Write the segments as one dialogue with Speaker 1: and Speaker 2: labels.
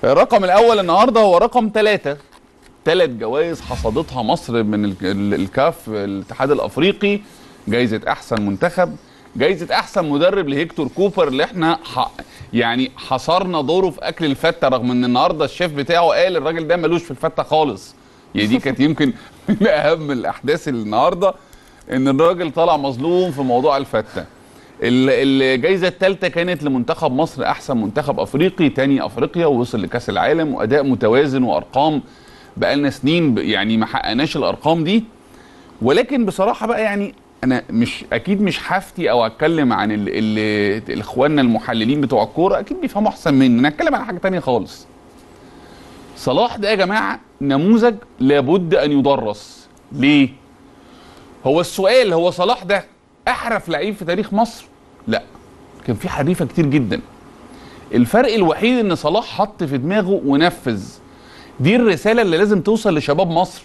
Speaker 1: الرقم الاول النهارده هو رقم ثلاثة ثلاث جوائز حصدتها مصر من ال- ال- الكاف الاتحاد الافريقي جائزه احسن منتخب جائزه احسن مدرب لهيكتور كوبر اللي احنا ح... يعني حصرنا دوره في اكل الفته رغم ان النهارده الشيف بتاعه قال الراجل ده ملوش في الفته خالص يعني دي كانت يمكن من اهم الاحداث النهارده ان الراجل طلع مظلوم في موضوع الفته ال- الجائزه الثالثه كانت لمنتخب مصر احسن منتخب افريقي تاني افريقيا ووصل لكاس العالم واداء متوازن وارقام بقالنا سنين ب- يعني ما حققناش الارقام دي ولكن بصراحه بقى يعني انا مش اكيد مش هفتي او اتكلم عن ال- ال- الاخواننا المحللين بتوع الكوره اكيد بيفهموا احسن مني انا هتكلم عن حاجه تانية خالص صلاح ده يا جماعه نموذج لابد ان يدرس ليه هو السؤال هو صلاح ده احرف لعيب في تاريخ مصر لا كان في حريفه كتير جدا الفرق الوحيد ان صلاح حط في دماغه ونفذ دي الرساله اللي لازم توصل لشباب مصر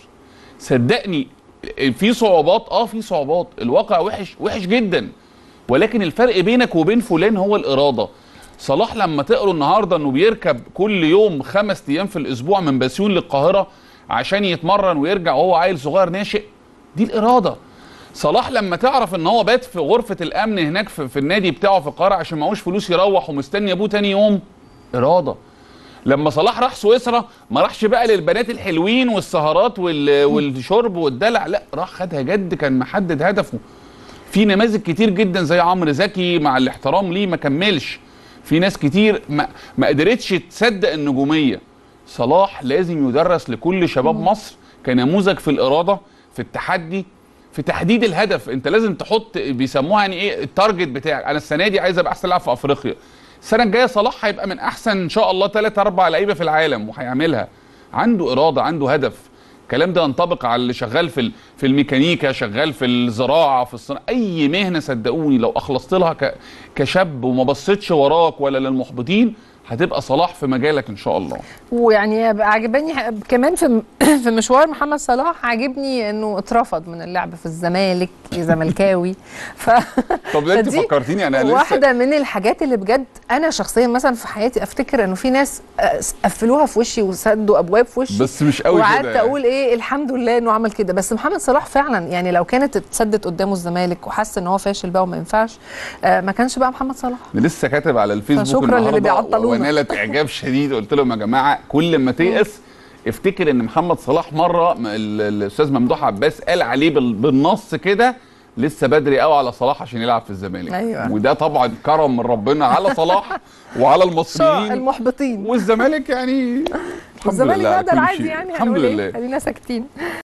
Speaker 1: صدقني في صعوبات اه في صعوبات الواقع وحش وحش جدا ولكن الفرق بينك وبين فلان هو الاراده صلاح لما تقروا النهارده انه بيركب كل يوم خمس ايام في الاسبوع من بسيون للقاهره عشان يتمرن ويرجع وهو عيل صغير ناشئ دي الاراده صلاح لما تعرف ان هو بات في غرفه الامن هناك في, في النادي بتاعه في القاهره عشان معهوش فلوس يروح ومستني ابوه تاني يوم اراده لما صلاح راح سويسرا ما راحش بقى للبنات الحلوين والسهرات وال... والشرب والدلع لا راح خدها جد كان محدد هدفه في نماذج كتير جدا زي عمرو زكي مع الاحترام ليه ما كملش في ناس كتير ما, ما قدرتش تصدق النجوميه صلاح لازم يدرس لكل شباب مصر كنموذج في الاراده في التحدي في تحديد الهدف انت لازم تحط بيسموها يعني ايه التارجت بتاعك انا السنه دي عايز ابقى احسن لاعب في افريقيا السنه الجايه صلاح هيبقى من احسن ان شاء الله ثلاث اربع لعيبه في العالم وهيعملها عنده اراده عنده هدف الكلام ده ينطبق على اللي شغال في ال- في الميكانيكا شغال في الزراعه في الصناعه اي مهنه صدقوني لو اخلصت لها ك- كشاب وما بصيتش وراك ولا للمحبطين هتبقى صلاح في مجالك ان شاء الله
Speaker 2: ويعني عجباني ح- كمان في في مشوار محمد صلاح عجبني انه اترفض من اللعب في الزمالك زملكاوي ف
Speaker 1: طب انت
Speaker 2: فدي
Speaker 1: فكرتيني انا لسه
Speaker 2: واحده من الحاجات اللي بجد انا شخصيا مثلا في حياتي افتكر انه في ناس آه، قفلوها في وشي وسدوا ابواب في وشي
Speaker 1: بس مش قوي كده
Speaker 2: وقعدت
Speaker 1: يعني.
Speaker 2: اقول ايه الحمد لله انه عمل كده بس محمد صلاح فعلا يعني لو كانت اتسدت قدامه الزمالك وحس ان هو فاشل بقى وما ينفعش آه، ما كانش بقى محمد صلاح
Speaker 1: أنا لسه كاتب على الفيسبوك
Speaker 2: فشكراً للي
Speaker 1: النهارده
Speaker 2: بيعطلونا.
Speaker 1: ونالت اعجاب شديد قلت لهم يا جماعه كل ما تيأس افتكر ان محمد صلاح مره م- ال- الاستاذ ممدوح عباس قال عليه بال- بالنص كده لسه بدري قوي على صلاح عشان يلعب في الزمالك
Speaker 2: أيوة.
Speaker 1: وده طبعا كرم من ربنا على صلاح وعلى
Speaker 2: شو
Speaker 1: المصريين
Speaker 2: المحبطين
Speaker 1: والزمالك يعني الحمد
Speaker 2: والزمالك
Speaker 1: لله
Speaker 2: ده
Speaker 1: على
Speaker 2: ده
Speaker 1: كل
Speaker 2: العادي
Speaker 1: شيء.
Speaker 2: يعني
Speaker 1: الحمد
Speaker 2: هنقول إيه؟
Speaker 1: لله
Speaker 2: خلينا ساكتين